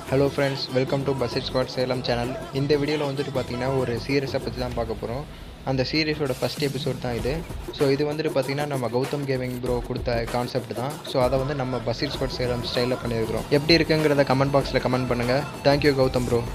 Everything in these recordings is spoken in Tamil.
Hello friends welcome to buzzed squad Salem channel இந்த வீடியோவில் வந்துட்டு பார்த்தீங்கன்னா ஒரு சீரியஸை பற்றி தான் பார்க்க போகிறோம் அந்த சீரியஸோட ஃபஸ்ட் எபிசோட் தான் இது ஸோ இது வந்துட்டு பார்த்தீங்கன்னா நம்ம கௌதம் கேமிங் ப்ரோ கொடுத்த கான்செப்ட் தான் ஸோ அதை வந்து நம்ம பஸ்ஸட் ஸ்குவாட் சேலம் ஸ்டைலில் பண்ணியிருக்கிறோம் எப்படி இருக்குங்கிறத கமெண்ட் பாக்ஸில் கமெண்ட் பண்ணுங்கள் தேங்க்யூ கௌதம் ப்ரோ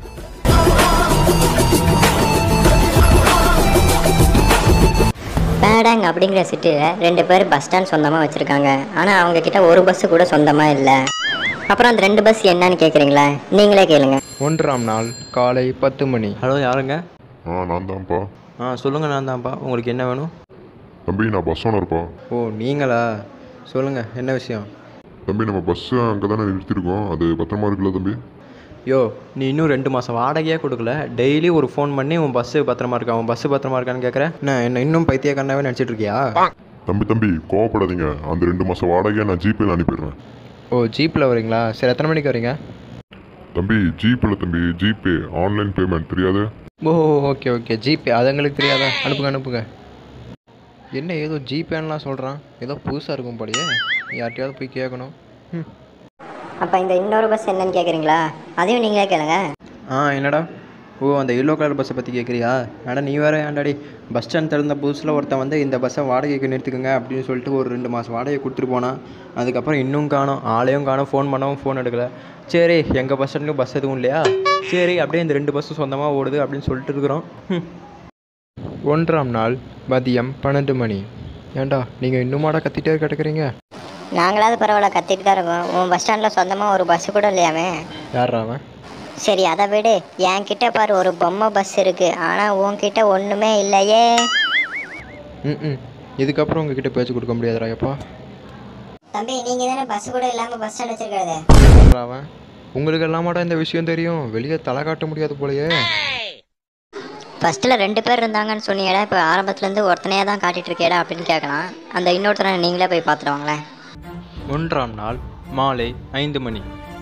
பேடாங் அப்படிங்கிற சிட்டியில் ரெண்டு பேர் பஸ் ஸ்டாண்ட் சொந்தமாக வச்சுருக்காங்க ஆனால் அவங்க கிட்ட ஒரு பஸ்ஸு கூட சொந்தமாக இல்லை அப்புறம் அந்த ரெண்டு பஸ் என்னன்னு கேட்குறீங்களா நீங்களே கேளுங்க ஒன்றாம் நாள் காலை பத்து மணி ஹலோ யாருங்க ஆ நான் தான்ப்பா ஆ சொல்லுங்கள் நான் தான்ப்பா உங்களுக்கு என்ன வேணும் தம்பி நான் பஸ் ஓனர்ப்பா ஓ நீங்களா சொல்லுங்கள் என்ன விஷயம் தம்பி நம்ம பஸ்ஸு அங்கே தானே நிறுத்திருக்கோம் அது பத்திரமா இருக்குல்ல தம்பி யோ நீ இன்னும் ரெண்டு மாதம் வாடகையே கொடுக்கல டெய்லி ஒரு ஃபோன் பண்ணி உன் பஸ்ஸு பத்திரமா இருக்கா உன் பஸ்ஸு பத்திரமா இருக்கான்னு கேட்குறேன் என்ன என்ன இன்னும் பைத்தியக்காரனாவே நினச்சிட்டு இருக்கியா தம்பி தம்பி கோவப்படாதீங்க அந்த ரெண்டு மாதம் வாடகையை நான் ஜிபேல அனுப்பிடுறேன் ஓ ஜீப்பில் வரீங்களா சரி எத்தனை மணிக்கு வரீங்க தம்பி ஜிபேல தம்பி ஜிபே ஆன்லைன் பேமெண்ட் தெரியாது ஓ ஓகே ஓகே ஜிபே அது எங்களுக்கு தெரியாதா அனுப்புங்க அனுப்புங்க என்ன ஏதோ ஜிபேன்லாம் சொல்கிறான் ஏதோ புதுசாக இருக்கும் போலயே யார்கிட்டயாவது போய் கேட்கணும் ம் அப்போ இந்த இன்னொரு பஸ் என்னன்னு கேட்குறீங்களா அதையும் நீங்களே கேளுங்க ஆ என்னடா ஓ அந்த எல்லோ கலர் பஸ்ஸை பற்றி கேட்குறியா அடா நீ வேற ஏன்டாடி பஸ் ஸ்டாண்ட் திறந்த புதுசில் ஒருத்தன் வந்து இந்த பஸ்ஸை வாடகைக்கு நிறுத்துக்குங்க அப்படின்னு சொல்லிட்டு ஒரு ரெண்டு மாதம் வாடகை கொடுத்துட்டு போனான் அதுக்கப்புறம் இன்னும் காணோம் ஆளையும் காணோம் ஃபோன் பண்ணவும் ஃபோன் எடுக்கல சரி எங்கள் பஸ் ஸ்டாண்ட்லையும் பஸ் எதுவும் இல்லையா சரி அப்படியே இந்த ரெண்டு பஸ்ஸும் சொந்தமாக ஓடுது அப்படின்னு சொல்லிட்டு இருக்கிறோம் ம். ஒன்றாம் நாள் மதியம் பன்னெண்டு மணி ஏன்டா நீங்கள் இன்னுமாடா கத்திட்டே கிடக்குறீங்க நாங்களாவது பரவாயில்ல கத்திட்டு தான் இருக்கோம் உன் பஸ் ஸ்டாண்டில் சொந்தமாக ஒரு பஸ்ஸு கூட இல்லையாமே யாரா அவன் சரி அதை விடு என்கிட்ட பாரு ஒரு பொம்மை பஸ் இருக்குது ஆனால் உன்கிட்ட ஒன்றுமே இல்லையே ம் ம் இதுக்கப்புறம் உங்ககிட்ட பேச்சு கொடுக்க முடியாதுடா எப்பா தம்பி நீங்கள் தானே பஸ் கூட இல்லாமல் பஸ் ஸ்டாண்ட் வச்சுருக்கிறது யாரா அவன் உங்களுக்கு எல்லாமாடா இந்த விஷயம் தெரியும் வெளியே தலை காட்ட முடியாது போலயே ஃபஸ்ட்டில் ரெண்டு பேர் இருந்தாங்கன்னு சொன்னீங்கடா இப்போ ஆரம்பத்துலேருந்து ஒருத்தனையே தான் காட்டிட்டு இருக்கேடா அப்படின்னு கேட்கலாம் அந்த இன்னொருத்தனை நீங்களே போய் பார்த்துட்டு வாங்களேன் ஒன்றாம் நாள் மாலை ஐந்து மணி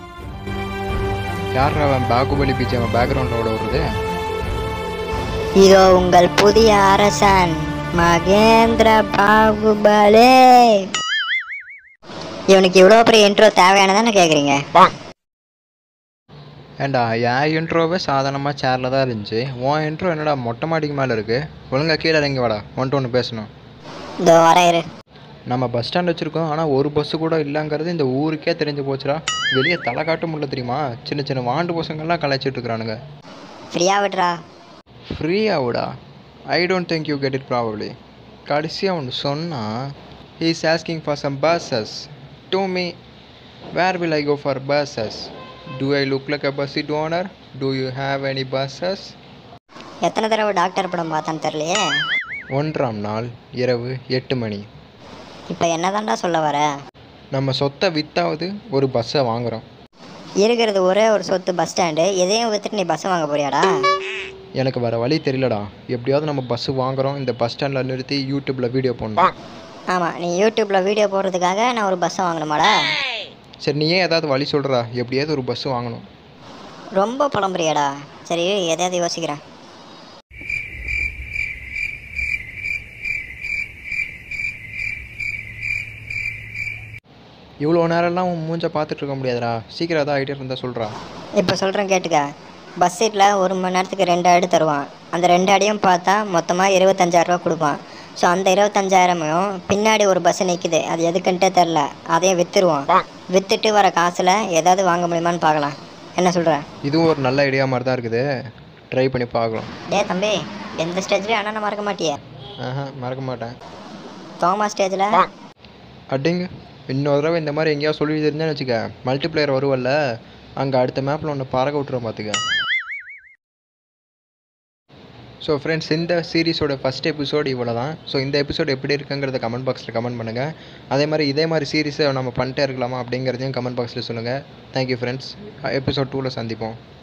யாரா அவன் பாகுபலி பீச் அவன் பேக்ரவுண்டோட வருது இதோ உங்கள் புதிய அரசன் மகேந்திர பாகுபலே இவனுக்கு இவ்வளோ பெரிய இன்ட்ரோ தேவையானதானே கேட்குறீங்க ஏண்டா என் இன்ட்ரோவே சாதாரணமாக சேரில் தான் இருந்துச்சு உன் இன்ட்ரோ என்னடா மொட்டை மாடிக்கு மேலே இருக்குது ஒழுங்கா கீழே இறங்கி வாடா ஒன்ட்டு ஒன்று பேசணும் இதோ வரேன் இரு நம்ம பஸ் ஸ்டாண்ட் வச்சுருக்கோம் ஆனால் ஒரு பஸ்ஸு கூட இல்லைங்கிறது இந்த ஊருக்கே தெரிஞ்சு போச்சுடா வெளியே தலை காட்ட முடியல தெரியுமா சின்ன சின்ன வாண்டு பசங்கள்லாம் கலாய்ச்சிட்டு இருக்கிறானுங்க ஃப்ரீயாக விட்றா ஃப்ரீயாவுடா I don't think you get it probably கடைசியாக ஒன்று சொன்னால் is asking for some buses to me where will I go for buses do I look like a bus it owner do you have any buses எத்தனை தடவை டாக்டர் படம் பார்த்தான்னு தெரியலையே ஒன்றாம் நாள் இரவு எட்டு மணி இப்போ என்னதான்டா சொல்ல வர நம்ம சொத்தை வித்தாவது ஒரு பஸ்ஸை வாங்குகிறோம் இருக்கிறது ஒரே ஒரு சொத்து பஸ் ஸ்டாண்டு எதையும் வித்துட்டு நீ பஸ் வாங்க போறியாடா எனக்கு வேறு வழி தெரியலடா எப்படியாவது நம்ம பஸ்ஸு வாங்குறோம் இந்த பஸ் ஸ்டாண்டில் நிறுத்தி யூடியூப்பில் வீடியோ போடணும் ஆமாம் நீ யூடியூப்பில் வீடியோ போடுறதுக்காக நான் ஒரு பஸ்ஸை வாங்கணுமாடா சரி நீ ஏன் ஏதாவது வழி சொல்கிறா எப்படியாவது ஒரு பஸ்ஸு வாங்கணும் ரொம்ப புலம்புறியாடா சரி எதையாவது யோசிக்கிறேன் இவ்வளோ நேரம்லாம் உன் மூஞ்ச பார்த்துட்டு இருக்க முடியாதுடா சீக்கிரம் ஏதாவது ஐடியா இருந்தால் சொல்கிறா இப்போ சொல்கிறேன் கேட்டுக்க பஸ் சீட்டில் ஒரு மணி நேரத்துக்கு ரெண்டு அடி தருவான் அந்த ரெண்டு அடியும் பார்த்தா மொத்தமாக இருபத்தஞ்சாயிரரூவா கொடுப்பான் ஸோ அந்த இருபத்தஞ்சாயிரமையும் பின்னாடி ஒரு பஸ் நிற்குது அது எதுக்குன்ட்டே தெரில அதையும் விற்றுருவான் விற்றுட்டு வர காசில் ஏதாவது வாங்க முடியுமான்னு பார்க்கலாம் என்ன சொல்கிற இதுவும் ஒரு நல்ல ஐடியா மாதிரி தான் இருக்குது ட்ரை பண்ணி பார்க்கலாம் டே தம்பி எந்த ஸ்டேஜ்லேயும் அண்ணனை மறக்க மாட்டியே ஆஹா மறக்க மாட்டேன் தோமா ஸ்டேஜில் அடிங்க இன்னொரு தடவை இந்த மாதிரி எங்கேயாவது சொல்லி தெரிஞ்சான்னு வச்சுக்க மல்டிப்ளேயர் வருவல்ல அங்கே அடுத்த மேப்பில் ஒன்று பறக்க விட்டுருவோம் பார்த்துக்க ஸோ ஃப்ரெண்ட்ஸ் இந்த சீரிஸோட ஃபஸ்ட் எபிசோடு இவ்வளோ தான் ஸோ இந்த எபிசோடு எப்படி இருக்குங்கிறத கமெண்ட் பாக்ஸில் கமெண்ட் பண்ணுங்கள் அதே மாதிரி இதே மாதிரி சீரிஸை நம்ம பண்ணிட்டே இருக்கலாமா அப்படிங்கிறதையும் கமெண்ட் பாக்ஸில் சொல்லுங்கள் தேங்க்யூ ஃப்ரெண்ட்ஸ் எபிசோட் டூவில் சந்திப்போம்